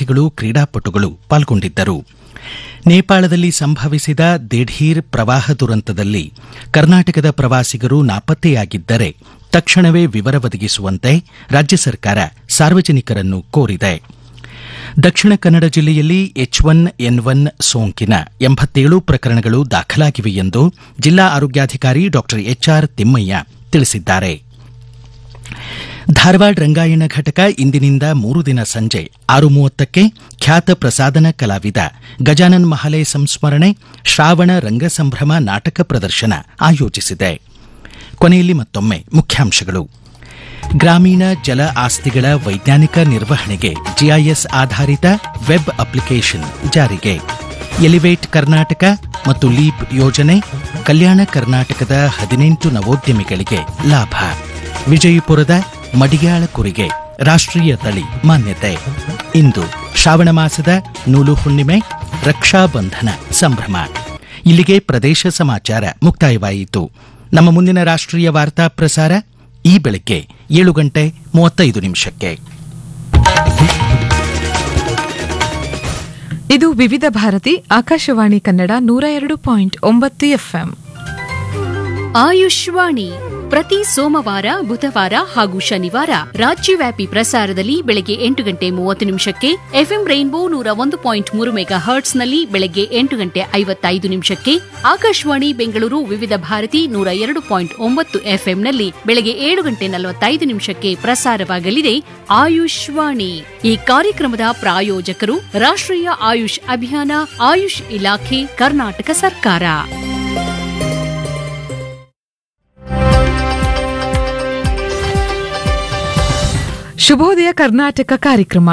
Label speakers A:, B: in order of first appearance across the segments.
A: ವಿದ್ಯಾರ್ಥಿಗಳು ಕ್ರೀಡಾಪಟುಗಳು ಪಾಲ್ಗೊಂಡಿದ್ದರು ನೇಪಾಳದಲ್ಲಿ ಸಂಭವಿಸಿದ ದಿಢೀರ್ ಪ್ರವಾಹ ದುರಂತದಲ್ಲಿ ಕರ್ನಾಟಕದ ಪ್ರವಾಸಿಗರು ನಾಪತ್ತೆಯಾಗಿದ್ದರೆ ತಕ್ಷಣವೇ ವಿವರ ಒದಗಿಸುವಂತೆ ರಾಜ್ಯ ಸರ್ಕಾರ ಸಾರ್ವಜನಿಕರನ್ನು ಕೋರಿದೆ ದಕ್ಷಿಣ ಕನ್ನಡ ಜಿಲ್ಲೆಯಲ್ಲಿ ಎಚ್ ಒನ್ ಎನ್ ಒನ್ ಸೋಂಕಿನ ಎಂಬತ್ತೇಳು ಪ್ರಕರಣಗಳು ದಾಖಲಾಗಿವೆ ಎಂದು ಜಿಲ್ಲಾ ಆರೋಗ್ಯಾಧಿಕಾರಿ ಡಾ ಎಚ್ಆರ್ ತಿಮ್ಮಯ್ಯ ತಿಳಿಸಿದ್ದಾರೆ ಧಾರವಾಡ ರಂಗಾಯಣ ಘಟಕ ಇಂದಿನಿಂದ ಮೂರು ದಿನ ಸಂಜೆ ಆರು ಮೂವತ್ತಕ್ಕೆ ಖ್ಯಾತ ಪ್ರಸಾದನ ಕಲಾವಿದ ಗಜಾನನ್ ಮಹಲೆ ಸಂಸ್ಮರಣೆ ಶ್ರಾವಣ ರಂಗಸಂಭ್ರಮ ನಾಟಕ ಪ್ರದರ್ಶನ ಆಯೋಜಿಸಿದೆ ಕೊನೆಯಲ್ಲಿ ಮತ್ತೊಮ್ಮೆ ಮುಖ್ಯಾಂಶಗಳು ಗ್ರಾಮೀಣ ಜಲ ಆಸ್ತಿಗಳ ವೈಜ್ಞಾನಿಕ ನಿರ್ವಹಣೆಗೆ ಜಿಐಎಸ್ ಆಧಾರಿತ ವೆಬ್ ಅಪ್ಲಿಕೇಶನ್ ಜಾರಿಗೆ ಎಲಿವೇಟ್ ಕರ್ನಾಟಕ ಮತ್ತು ಲೀಪ್ ಯೋಜನೆ ಕಲ್ಯಾಣ ಕರ್ನಾಟಕದ ಹದಿನೆಂಟು ನವೋದ್ಯಮಿಗಳಿಗೆ ಲಾಭ ವಿಜಯಪುರದ ಮಡಿಯಾಳ ಕುರಿಗೆ ರಾಷ್ಟ್ರೀಯ ತಳಿ ಮಾನ್ಯತೆ ಇಂದು ಶ್ರಾವಣ ಮಾಸದ ನೂಲು ಹುಣ್ಣಿಮೆ ರಕ್ಷಾಬಂಧನ ಸಂಭ್ರಮ ಇಲ್ಲಿಗೆ ಪ್ರದೇಶ ಸಮಾಚಾರ ಮುಕ್ತಾಯವಾಯಿತು ನಮ್ಮ ಮುಂದಿನ ರಾಷ್ಟ್ರೀಯ ವಾರ್ತಾ ಪ್ರಸಾರ ಈ ಬೆಳಗ್ಗೆ ಏಳು ಗಂಟೆ ಮೂವತ್ತೈದು ನಿಮಿಷಕ್ಕೆ
B: ಇದು ವಿವಿಧ ಭಾರತಿ ಆಕಾಶವಾಣಿ ಕನ್ನಡ ನೂರ ಎರಡು ಪಾಯಿಂಟ್ ಒಂಬತ್ತು ಎಫ್ಎಂ
C: ಆಯುಷ್ವಾಣಿ ಪ್ರತಿ ಸೋಮವಾರ ಬುಧವಾರ ಹಾಗೂ ಶನಿವಾರ ರಾಜ್ಯವ್ಯಾಪಿ ಪ್ರಸಾರದಲ್ಲಿ ಬೆಳಗ್ಗೆ ಎಂಟು ಗಂಟೆ ಮೂವತ್ತು ನಿಮಿಷಕ್ಕೆ ಎಫ್ಎಂ ರೈನ್ಬೋ ನೂರ ಒಂದು ಪಾಯಿಂಟ್ ಮೂರು ಮೆಗಾ ಹರ್ಟ್ಸ್ನಲ್ಲಿ ಬೆಳಗ್ಗೆ ಎಂಟು ಗಂಟೆ ಐವತ್ತೈದು ನಿಮಿಷಕ್ಕೆ ಆಕಾಶವಾಣಿ ಬೆಂಗಳೂರು ವಿವಿಧ ಭಾರತಿ ನೂರ ಎರಡು ಪಾಯಿಂಟ್ ಒಂಬತ್ತು ಎಫ್ಎಂನಲ್ಲಿ ಬೆಳಗ್ಗೆ ಏಳು ಗಂಟೆ ನಲವತ್ತೈದು ನಿಮಿಷಕ್ಕೆ ಪ್ರಸಾರವಾಗಲಿದೆ ಆಯುಷ್ವಾಣಿ ಈ ಕಾರ್ಯಕ್ರಮದ ಪ್ರಾಯೋಜಕರು ರಾಷ್ಟ್ರೀಯ ಆಯುಷ್ ಅಭಿಯಾನ ಆಯುಷ್ ಇಲಾಖೆ ಕರ್ನಾಟಕ ಸರ್ಕಾರ
B: ಶುಭೋದಯ ಕರ್ನಾಟಕ ಕಾರ್ಯಕ್ರಮ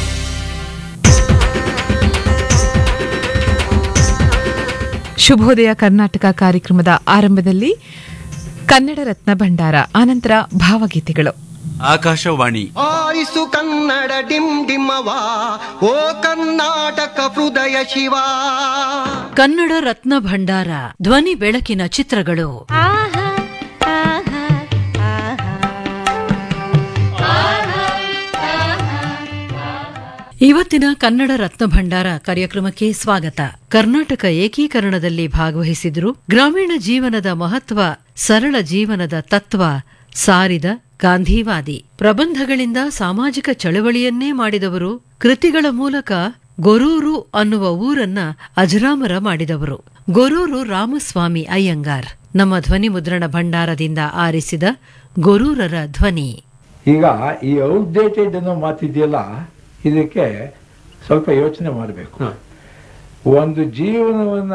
B: ಶುಭೋದಯ ಕರ್ನಾಟಕ ಕಾರ್ಯಕ್ರಮದ ಆರಂಭದಲ್ಲಿ ಕನ್ನಡ ರತ್ನ ಭಂಡಾರ ಆನಂತರ ಭಾವಗೀತೆಗಳು
D: ಆಕಾಶವಾಣಿ
E: ಆರಿಸು ಕನ್ನಡ ಡಿಮ್ ಡಿಮ್ಮವ ಓ ಕರ್ನಾಟಕ ಹೃದಯ ಶಿವ
C: ಕನ್ನಡ ರತ್ನ ಭಂಡಾರ ಧ್ವನಿ ಬೆಳಕಿನ ಚಿತ್ರಗಳು ಇವತ್ತಿನ ಕನ್ನಡ ರತ್ನ ಭಂಡಾರ ಕಾರ್ಯಕ್ರಮಕ್ಕೆ ಸ್ವಾಗತ ಕರ್ನಾಟಕ ಏಕೀಕರಣದಲ್ಲಿ ಭಾಗವಹಿಸಿದ್ರು ಗ್ರಾಮೀಣ ಜೀವನದ ಮಹತ್ವ ಸರಳ ಜೀವನದ ತತ್ವ ಸಾರಿದ ಗಾಂಧಿವಾದಿ ಪ್ರಬಂಧಗಳಿಂದ ಸಾಮಾಜಿಕ ಚಳವಳಿಯನ್ನೇ ಮಾಡಿದವರು ಕೃತಿಗಳ ಮೂಲಕ ಗೊರೂರು ಅನ್ನುವ ಊರನ್ನ ಅಜರಾಮರ ಮಾಡಿದವರು ಗೊರೂರು ರಾಮಸ್ವಾಮಿ ಅಯ್ಯಂಗಾರ್ ನಮ್ಮ ಧ್ವನಿ ಮುದ್ರಣ ಭಂಡಾರದಿಂದ ಆರಿಸಿದ ಗೊರೂರರ ಧ್ವನಿ
F: ಈಗ ಈ ಔಟ್ಡೇಟೆಡ್ ಅನ್ನೋ ಮಾತಿದೆಯಲ್ಲ ಇದಕ್ಕೆ ಸ್ವಲ್ಪ ಯೋಚನೆ ಮಾಡಬೇಕು ಒಂದು ಜೀವನವನ್ನ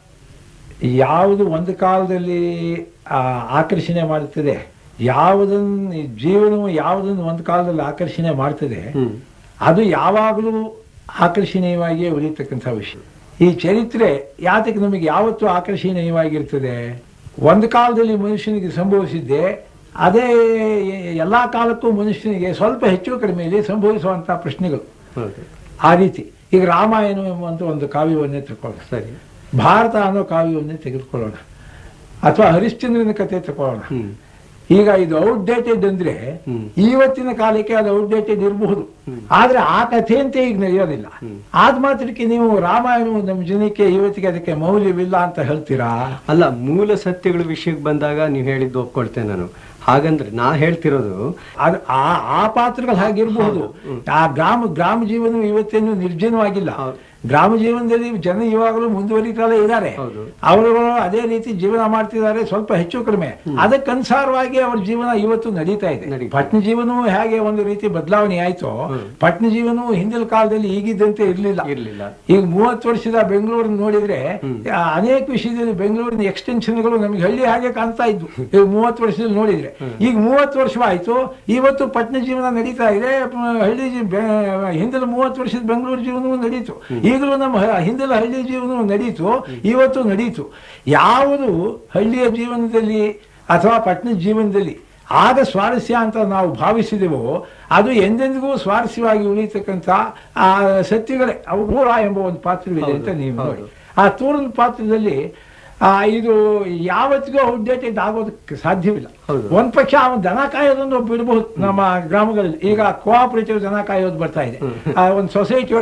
F: ಯಾವುದು ಒಂದು ಕಾಲದಲ್ಲಿ ಆ, ಆಕರ್ಷಣೆ ಮಾಡುತ್ತದೆ ಯಾವುದನ್ನು ಜೀವನವು ಯಾವುದನ್ನು ಒಂದು ಕಾಲದಲ್ಲಿ ಆಕರ್ಷಣೆ ಮಾಡ್ತದೆ ಅದು ಯಾವಾಗಲೂ ಆಕರ್ಷಣೀಯವಾಗಿಯೇ ಉಳಿತಕ್ಕಂಥ ವಿಷಯ ಈ ಚರಿತ್ರೆ ಯಾತಕ್ಕೆ ನಮಗೆ ಯಾವತ್ತೂ ಆಕರ್ಷಣೀಯವಾಗಿರ್ತದೆ ಒಂದು ಕಾಲದಲ್ಲಿ ಮನುಷ್ಯನಿಗೆ ಸಂಭವಿಸಿದ್ದೆ ಅದೇ ಎಲ್ಲಾ ಕಾಲಕ್ಕೂ ಮನುಷ್ಯನಿಗೆ ಸ್ವಲ್ಪ ಹೆಚ್ಚು ಕಡಿಮೆಯಲ್ಲಿ ಸಂಭವಿಸುವಂತಹ ಪ್ರಶ್ನೆಗಳು ಆ ರೀತಿ ಈಗ ರಾಮಾಯಣ ಎಂಬುವಂತ ಒಂದು ಕಾವ್ಯವನ್ನೇ ತಗೊಳ್ಳೋಣ
D: ಸರಿ
F: ಭಾರತ ಅನ್ನೋ ಕಾವ್ಯವನ್ನೇ ತೆಗೆದುಕೊಳ್ಳೋಣ ಅಥವಾ ಹರಿಶ್ಚಂದ್ರನ ಕಥೆ ತಗೊಳ್ಳೋಣ ಈಗ ಇದು ಔಟ್ಡೇಟೆಡ್ ಅಂದ್ರೆ ಇವತ್ತಿನ ಕಾಲಕ್ಕೆ ಅದು ಔಟ್ಡೇಟೆಡ್ ಇರಬಹುದು ಆದ್ರೆ ಆ ಕಥೆ ಅಂತ ಈಗ ನಡೆಯೋದಿಲ್ಲ ಆದ ಮಾತ್ರಕ್ಕೆ ನೀವು ರಾಮಾಯಣವು ನಮ್ಮ ಜನಕ್ಕೆ ಇವತ್ತಿಗೆ ಅದಕ್ಕೆ ಮೌಲ್ಯವಿಲ್ಲ ಅಂತ ಹೇಳ್ತೀರಾ
D: ಅಲ್ಲ ಮೂಲ ಸತ್ಯಗಳ ವಿಷಯಕ್ಕೆ ಬಂದಾಗ ನೀವು ಹೇಳಿದ್ದು ಒಪ್ಕೊಳ್ತೇನೆ ನಾನು ಹಾಗಂದ್ರೆ ನಾ ಹೇಳ್ತಿರೋದು
F: ಅದು ಆ ಆ ಪಾತ್ರಗಳು ಹಾಗಿರಬಹುದು ಆ ಗ್ರಾಮ ಗ್ರಾಮ ಜೀವನ ಇವತ್ತೇನು ನಿರ್ಜನವಾಗಿಲ್ಲ ಗ್ರಾಮ ಜೀವನದಲ್ಲಿ ಜನ ಇವಾಗಲೂ ಮುಂದುವರಿತಾನೆ ಇದ್ದಾರೆ
D: ಹೌದು.
F: ಅವರುಗಳು ಅದೇ ರೀತಿ ಜೀವನ ಮಾಡ್ತಿದ್ದಾರೆ ಸ್ವಲ್ಪ ಹೆಚ್ಚು ಕಡಿಮೆ ಅದಕ್ಕನುಸಾರವಾಗಿ ಅವ್ರ ಜೀವನ ಇವತ್ತು ನಡೀತಾ ಇದೆ
D: ನಡೀತಾ ಇದೆ.
F: ಪಟ್ಟಣ ಜೀವನವು ಹೇಗೆ ಒಂದು ರೀತಿ ಬದಲಾವಣೆ ಆಯ್ತು ಪಟ್ಟಣ ಜೀವನವು ಹಿಂದಿನ ಕಾಲದಲ್ಲಿ ಈಗಿದ್ದಂತೆ ಇರ್ಲಿಲ್ಲ
D: ಇರ್ಲಿಲ್ಲ
F: ಈಗ ಮೂವತ್ತು ವರ್ಷದ ಬೆಂಗಳೂರು ನೋಡಿದ್ರೆ ಆ, ಅನೇಕ ವಿಷಯದಲ್ಲಿ ಬೆಂಗಳೂರಿನ ಎಕ್ಸ್ಟೆನ್ಷನ್ಗಳು ನಮಗೆ ಹಳ್ಳಿ ಹಾಗೆ ಕಾಣ್ತಾ ಇದ್ವು ಈಗ ಮೂವತ್ತು ವರ್ಷದಲ್ಲಿ ನೋಡಿದ್ರೆ ಈಗ ಮೂವತ್ತು ವರ್ಷವಾಯ್ತು ಇವತ್ತು ಪಟ್ಟಣ ಜೀವನ ನಡೀತಾ ಇದೆ ಪ- ಹಳ್ಳಿ ಜೀ- ಬೆ- ಹಿಂದಿನ ಮೂವತ್ತು ವರ್ಷದ ಬೆಂಗಳೂರು ಜೀವನವೂ ನಡೀತು ಈಗಲೂ ನಮ್ಮ ಹ- ಹಿಂದಿನ ಹಳ್ಳಿ ಜೀವನವೂ ನಡೀತು ಇವತ್ತು ನಡೀತು ಯಾವುದು ಹಳ್ಳಿಯ ಜೀವನದಲ್ಲಿ ಅಥವಾ ಪಟ್ಟಣದ ಜೀವನದಲ್ಲಿ ಆಗ ಸ್ವಾರಸ್ಯ ಅಂತ ನಾವು ಭಾವಿಸಿದೆವೋ ಅದು ಎಂದೆಂದಿಗೂ ಸ್ವಾರಸ್ಯವಾಗಿ ಉಳಿತಕ್ಕಂಥ ಆ ಸತ್ಯಗಳೇ ಅವು ತೂರ ಎಂಬ ಒಂದು ಪಾತ್ರವಿದೆ ಅಂತ ನೀವು ನೋಡಿ ಆ ತೂರದ ಪಾತ್ರದಲ್ಲಿ ಆ, ಇದು ಯಾವತ್ತಿಗೂ ಔಟ್ಡೇಟೆಡ್ ಆಗೋದಕ್ಕೆ ಸಾಧ್ಯವಿಲ್ಲ
D: ಹೌದು.
F: ಒಂದ್ ಪಕ್ಷ ಅವನು ದನ ಕಾಯೋದನ್ನು ಬಿಡಬಹುದು ನಮ್ಮ ಗ್ರಾಮಗಳಲ್ಲಿ ಈಗ ಕೋಆಪರೇಟಿವ್ ದನ ಕಾಯೋದು ಬರ್ತಾ ಇದೆ ಆ, ಒಂದು ಸೊಸೈಟಿ